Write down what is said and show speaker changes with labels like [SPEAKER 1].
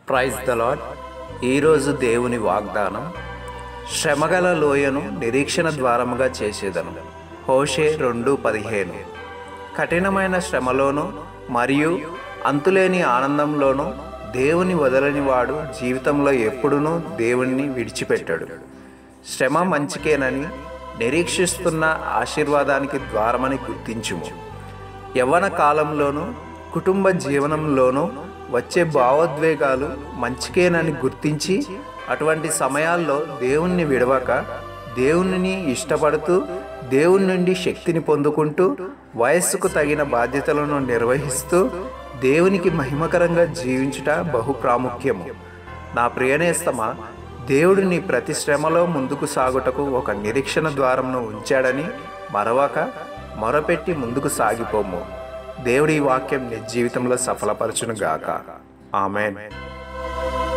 [SPEAKER 1] praise the lord ఈరోజు దేవుని వాగ్దానం శ్రమగల లోయను నిరీక్షణ ద్వారముగా చేసేదను హోషే రెండు పదిహేను కఠినమైన శ్రమలోను మరియు అంతులేని ఆనందంలోనూ దేవుని వదలని వాడు జీవితంలో ఎప్పుడునూ దేవుణ్ణి విడిచిపెట్టాడు శ్రమ మంచికేనని నిరీక్షిస్తున్న ఆశీర్వాదానికి ద్వారమని గుర్తించుము యవ్వన కాలంలోనూ కుటుంబ జీవనంలోనూ వచ్చే భావోద్వేగాలు మంచికేనని గుర్తించి అటువంటి సమయాల్లో దేవుణ్ణి విడవక దేవునిని ఇష్టపడుతూ దేవుని నుండి శక్తిని పొందుకుంటూ వయస్సుకు తగిన బాధ్యతలను నిర్వహిస్తూ దేవునికి మహిమకరంగా జీవించుట బహు ప్రాముఖ్యము నా ప్రియనేస్తమా దేవుడు నీ ప్రతి శ్రమలో ముందుకు సాగుటకు ఒక నిరీక్షణ ద్వారంను ఉంచాడని మరవక మొరపెట్టి ముందుకు సాగిపోము దేవుడి ఈ వాక్యం నీ జీవితంలో సఫలపరచును గాక ఆమెన్